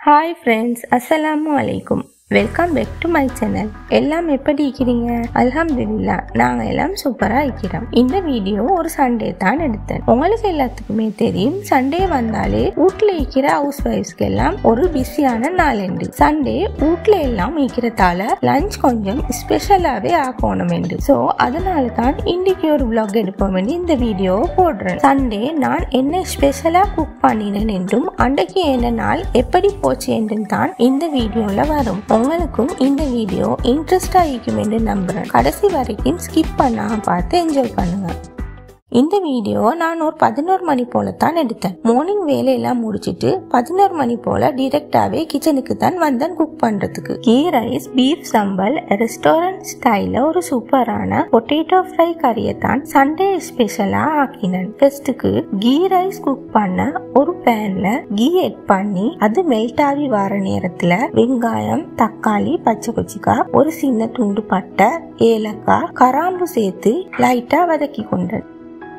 hi friends அஸ்ஸலாமு அலைக்கும் welcome back to my channel எல்லாம் எப்படி இருக்கிறீங்க அல்ஹம்துலில்லா நாங்க எல்லாம் சூப்பரா இருக்கிறோம் இந்த வீடியோ ஒரு சண்டே தான் எடுத்தேன் உங்களுக்கு எல்லாத்துக்குமே தெரியும் சண்டே வந்தாலே வீட்ல இருக்கிற ஹவுஸ் ஒய்ஃப்ஸ்க்கு எல்லாம் ஒரு பிஸியான நாள் உண்டு சண்டே வீட்ல எல்லாம் இருக்கிறதால லஞ்ச் கொஞ்சம் ஸ்பெஷலாவே ஆக்கணும் என்று ஸோ அதனால தான் இன்னைக்கு ஒரு vlog எடுப்போம் என்று இந்த வீடியோ போடுறேன் சண்டே நான் என்ன ஸ்பெஷலா குக் பண்ணினேன் என்றும் அன்றைக்கு என்ன நாள் எப்படி போச்சு என்றும் தான் இந்த வீடியோல வரும் உங்களுக்கும் இந்த வீடியோ இன்ட்ரெஸ்டா இருக்கும் என்று நம்புறேன் கடைசி வரைக்கும் ஸ்கிப் பண்ணாம பார்த்து என்ஜாய் பண்ணுங்க இந்த வீடியோ நான் ஒரு பதினோரு மணி போல தான் எடுத்தேன் மார்னிங் வேலையெல்லாம் முடிச்சிட்டு பதினோரு மணி போல டிரெக்டாவே கிச்சனுக்கு தான் வந்தேன் குக் பண்றதுக்கு ghee rice beef sambal restaurant style ஒரு சூப்பரான பொட்டேட்டோ ஃப்ரை கறியை தான் சண்டே ஸ்பெஷலா ஆக்கினேன் ஃபர்ஸ்ட்டுக்கு கீ ரைஸ் குக் பண்ண ஒரு பேன்ல கீ எட் பண்ணி அது மெல்ட் ஆகி வர நேரத்துல வெங்காயம் தக்காளி பச்சை கொச்சிக்காய் ஒரு சின்ன துண்டு பட்டை ஏலக்காய் கராம்பு சேர்த்து லைட்டா வதக்கி கொண்டேன்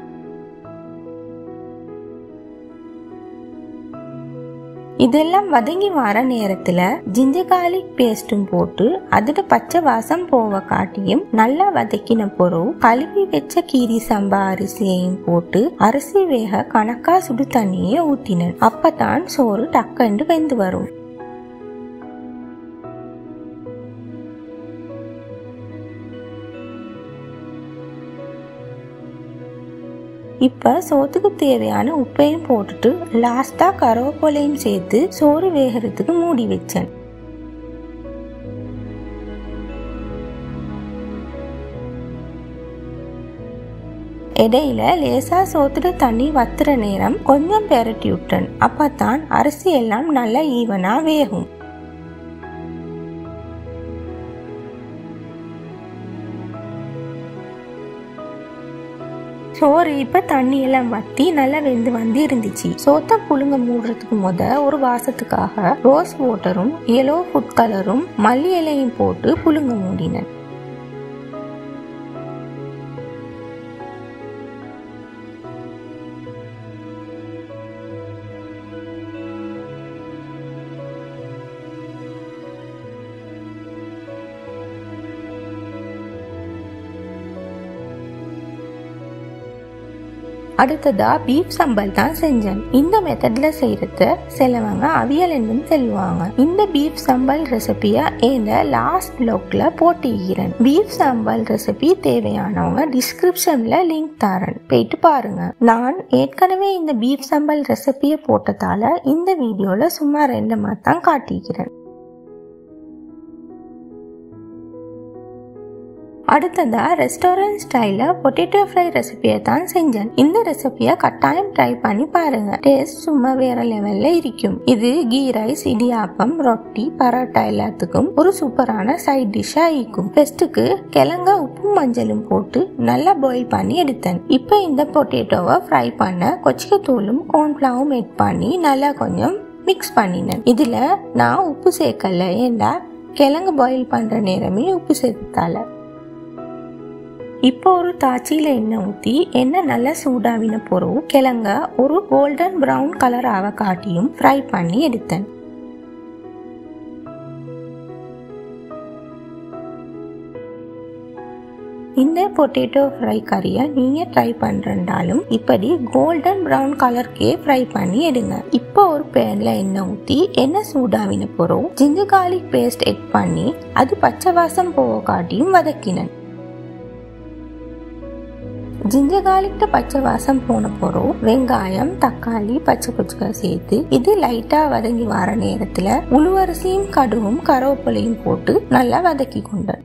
இதெல்லாம் வதங்கி வர நேரத்துல ஜிஞ்சர் garlic பேஸ்டும் போட்டு அதோட பச்சை வாசம் போவ காட்டியும் நல்லா வதக்கின பொருள் கழுவி வச்ச கீரி சம்பா அரிசியையும் போட்டு அரிசி வேக கணக்கா சுடு தண்ணியை ஊத்தினேன் அப்பதான் சோறு டக்கண்டு வெந்து வரும் இப்ப சோத்துக்கு தேவையான உப்பையும் போட்டுட்டு லாஸ்டா கருவேப்பிலையும் சேர்த்து சோறு வேகிறதுக்கு மூடி வச்சேன் இடையில லேசா சோத்துட்டு தண்ணி வத்துற நேரம் கொஞ்சம் பெரட்டி விட்டேன் அப்பதான் அரிசி எல்லாம் நல்லா ஈவனா வேகும் சோறு இப்ப தண்ணி எல்லாம் வத்தி நல்லா வெந்து வந்து இருந்துச்சு சோத்த புழுங்க மூடுறதுக்கு முத ஒரு வாசத்துக்காக ரோஸ் வாட்டரும் எல்லோ ஃபுட் கலரும் மல்லி இலையும் போட்டு புழுங்க மூடினேன் அடுத்ததா பீஃப் சம்பல் தான் செஞ்சேன் இந்த மெத்தட்ல செய்யறத சிலவங்க அவியல் என்றும் சொல்லுவாங்க இந்த பீஃப் சம்பல் ரெசிபிய ஏந்த லாஸ்ட் பிளாக்ல போட்டிக்கிறேன் பீஃப் சம்பல் ரெசிபி தேவையானவங்க டிஸ்கிரிப்ஷன்ல லிங்க் தரேன் போயிட்டு பாருங்க நான் ஏற்கனவே இந்த பீஃப் சம்பல் ரெசிபிய போட்டதால இந்த வீடியோல சும்மா ரெண்டு தான் காட்டிக்கிறேன் அடுத்ததா ரெஸ்டாரண்ட் ஸ்டைல பொட்டேட்டோ ஃப்ரை ரெசிபியை தான் செஞ்சேன் இந்த ரெசிபியை கட்டாயம் ட்ரை பண்ணி பாருங்க டேஸ்ட் சும்மா வேற லெவல்ல இருக்கும் இது கீ ரைஸ் இடியாப்பம் ரொட்டி பரோட்டா எல்லாத்துக்கும் ஒரு சூப்பரான சைட் டிஷ்ஷா இருக்கும் ஃபெஸ்ட்டுக்கு கிழங்க உப்பு மஞ்சளும் போட்டு நல்லா பாயில் பண்ணி எடுத்தேன் இப்போ இந்த பொட்டேட்டோவை ஃப்ரை பண்ண கொச்சிக்கத்தூளும் கார்ன்ஃபிளவரும் எட் பண்ணி நல்லா கொஞ்சம் மிக்ஸ் பண்ணினேன் இதுல நான் உப்பு சேர்க்கல ஏண்டா கிழங்கு பாயில் பண்ற நேரமே உப்பு சேர்த்தால இப்போ ஒரு தாச்சியில எண்ணெய் ஊத்தி எண்ணெய் நல்லா சூடாவின பொருள் கிழங்க ஒரு கோல்டன் பிரவுன் கலர் ஆக காட்டியும் ஃப்ரை பண்ணி எடுத்தேன் இந்த பொட்டேட்டோ ஃப்ரை கறியை நீங்க ட்ரை பண்றதாலும் இப்படி கோல்டன் பிரவுன் கலர்க்கே ஃப்ரை பண்ணி எடுங்க இப்போ ஒரு பேன்ல எண்ணெய் ஊத்தி எண்ணெய் சூடாவின பொருள் ஜிஞ்சர் garlic பேஸ்ட் எட் பண்ணி அது பச்சை வாசம் போக காட்டியும் வதக்கினேன் ஜிஞ்சர் garlic பச்சை வாசம் போன போறோம் வெங்காயம் தக்காளி பச்சை கொச்சிக்காய் சேர்த்து இது லைட்டா வதங்கி வர நேரத்துல உளுவரிசியும் கடுகும் கருவேப்பிலையும் போட்டு நல்லா வதக்கி கொண்டேன்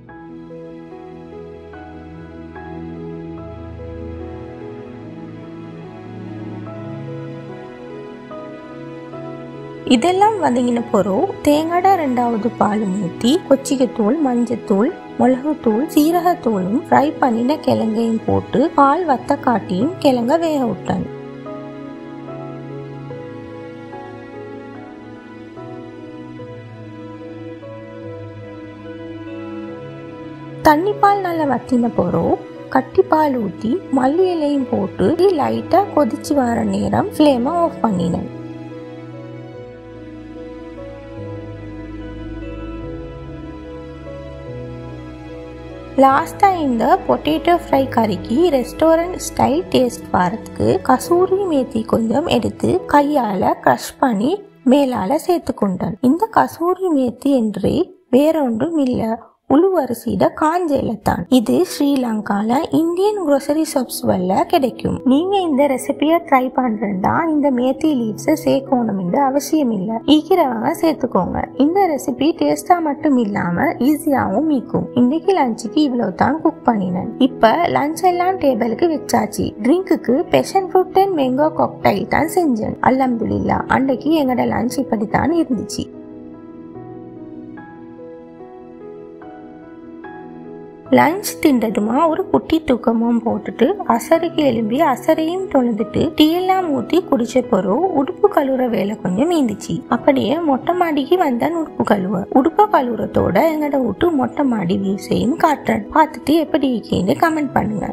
இதெல்லாம் வதங்கின பொருள் தேங்காய் ரெண்டாவது பால் ஊற்றி கொச்சிக்கத்தூள் மஞ்சத்தூள் மிளகுத்தூள் சீரகத்தூளும் ஃப்ரை பண்ணின கிழங்கையும் போட்டு பால் வத்த காட்டியும் கிழங்க வேக விட்டேன் தண்ணி பால் நல்லா வத்தின போறோம் கட்டி பால் ஊற்றி மல்லி இலையும் போட்டு லைட்டாக கொதிச்சு வர நேரம் ஃப்ளேமை ஆஃப் பண்ணினேன் லாஸ்ட்டாக இந்த பொட்டேட்டோ ஃப்ரை கறிக்கு ரெஸ்டாரண்ட் ஸ்டைல் டேஸ்ட் வரதுக்கு கசூரி மேத்தி கொஞ்சம் எடுத்து கையால் க்ரஷ் பண்ணி மேலால சேர்த்து கொண்டான் இந்த கசூரி மேத்தி என்று வேறொன்றும் இல்லை உளுவரிசியிட காஞ்ச இலத்தான் இது ஸ்ரீலங்கால இந்தியன் grocery ஷாப்ஸ் வல்ல கிடைக்கும் நீங்க இந்த ரெசிபியை ட்ரை பண்றா இந்த மேத்தி லீவ்ஸை சேர்க்கணும் என்று அவசியம் இல்லை ஈக்கிறவங்க சேர்த்துக்கோங்க இந்த ரெசிபி டேஸ்டா மட்டும் இல்லாம ஈஸியாவும் மீக்கும் இன்னைக்கு லஞ்சுக்கு இவ்வளவு தான் குக் பண்ணினேன் இப்ப லஞ்ச் எல்லாம் டேபிளுக்கு வச்சாச்சு ட்ரிங்க்குக்கு passion fruit and mango cocktail தான் செஞ்சேன் அல்ஹம்துலில்லா அன்னைக்கு எங்களோட லஞ்ச் இப்படித்தான் இருந்துச்சு லஞ்ச் திண்டதுமா ஒரு குட்டி தூக்கமும் போட்டுட்டு அசருக்கு எழும்பி அசரையும் தொலைந்துட்டு டீயெல்லாம் ஊத்தி குடிச்ச பிறகு உடுப்பு கழுவுற வேலை கொஞ்சம் மீந்துச்சு அப்படியே மொட்டை மாடிக்கு வந்தான் உடுப்பு கழுவ உடுப்ப கழுவுறதோட எங்கட விட்டு மொட்டை மாடி வியூஸையும் காட்டுறேன் பார்த்துட்டு எப்படி இருக்கேன்னு கமெண்ட் பண்ணுங்க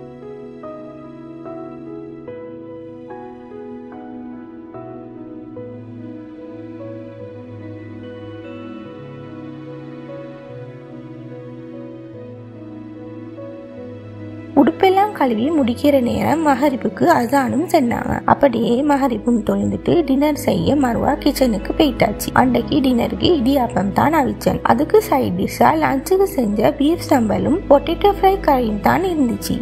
உடுப்பெல்லாம் கழுவி முடிக்கிற நேரம் மகரிப்புக்கு அசானும் சென்னாங்க அப்படியே மகரிப்பும் தொலைந்துட்டு டின்னர் செய்ய மறுவா கிச்சனுக்கு போயிட்டாச்சு அன்றைக்கு டின்னருக்கு இடியாப்பம் தான் அவிச்சேன் அதுக்கு சைட் டிஷ்ஷா லஞ்சுக்கு செஞ்ச பீஃப் சம்பலும் பொட்டேட்டோ ஃப்ரை கறியும் தான் இருந்துச்சு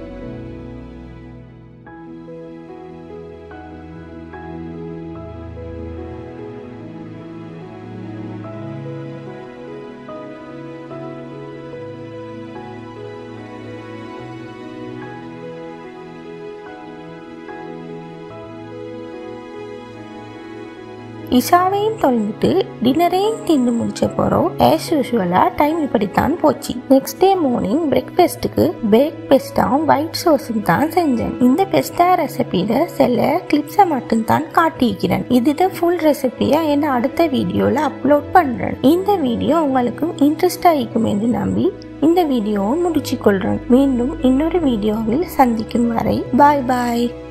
இஷாவையும் தொலைஞ்சிட்டு டின்னரையும் தின்னு முடிச்ச போறோம் ஆஸ் யூஸ்வலா டைம் இப்படித்தான் போச்சு நெக்ஸ்ட் டே மார்னிங் பிரேக்ஃபாஸ்ட்டுக்கு பேக் பெஸ்டாவும் ஒயிட் சோஸும் தான் செஞ்சேன் இந்த பெஸ்டா ரெசிபியில சில கிளிப்ஸை மட்டும் தான் காட்டியிருக்கிறேன் இதுட ஃபுல் ரெசிபியை என்ன அடுத்த வீடியோல அப்லோட் பண்றேன் இந்த வீடியோ உங்களுக்கும் இன்ட்ரெஸ்டா இருக்கும் என்று நம்பி இந்த வீடியோவை முடிச்சு கொள்றேன் மீண்டும் இன்னொரு வீடியோவில் சந்திக்கும் வரை பாய் பாய்